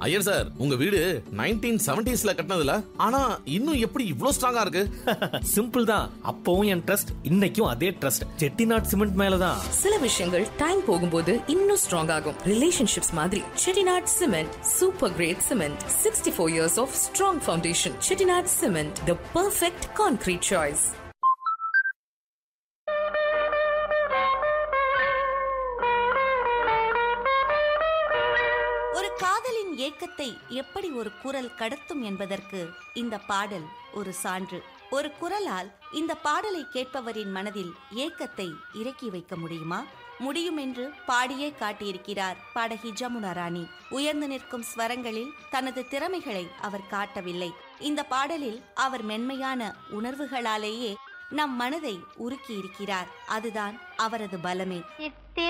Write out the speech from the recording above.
Iyer sir உங்க வீடு nineteen செவன்டிஸ்ல கட்டினதுல ஆனா இன்னும் எப்படி இவ்ளோ ஸ்ட்ராங்கா இருக்கு சிம்பிள் தான் அப்பவும் என் ட்ரஸ்ட் இன்னைக்கும் அதே ட்ரஸ்ட் செட்டிநாட் சிமெண்ட் மேலதான் சில விஷயங்கள் டைம் போகும்போது இன்னும் ஸ்ட்ராங் ஆகும் ரிலேஷன்ஷிப்ஸ் மாதிரி Chettinad cement super great cement sixty four years of strong foundation Chettinad cement the perfect concrete choice ஒரு காதலின் ஏக்கத்தை எப்படி ஒரு குரல் கடத்தும் என்பதற்கு இந்த பாடல் ஒரு சான்று ஒரு குரலால் இந்த பாடலை கேட்பவரின் மனதில் ஏக்கத்தை இறக்கி வைக்க முடியுமா முடியும் என்று பாடியே காட்டியிருக்கிறார் பாடகி ஜமுனா ராணி உயர்ந்து நிற்கும் ஸ்வரங்களில் தனது திறமைகளை அவர் காட்டவில்லை இந்த பாடலில் அவர் மென்மையான உணர்வுகளாலேயே நம் மனதை உருக்கி இருக்கிறார் அதுதான் அவரது பலமே சித்திர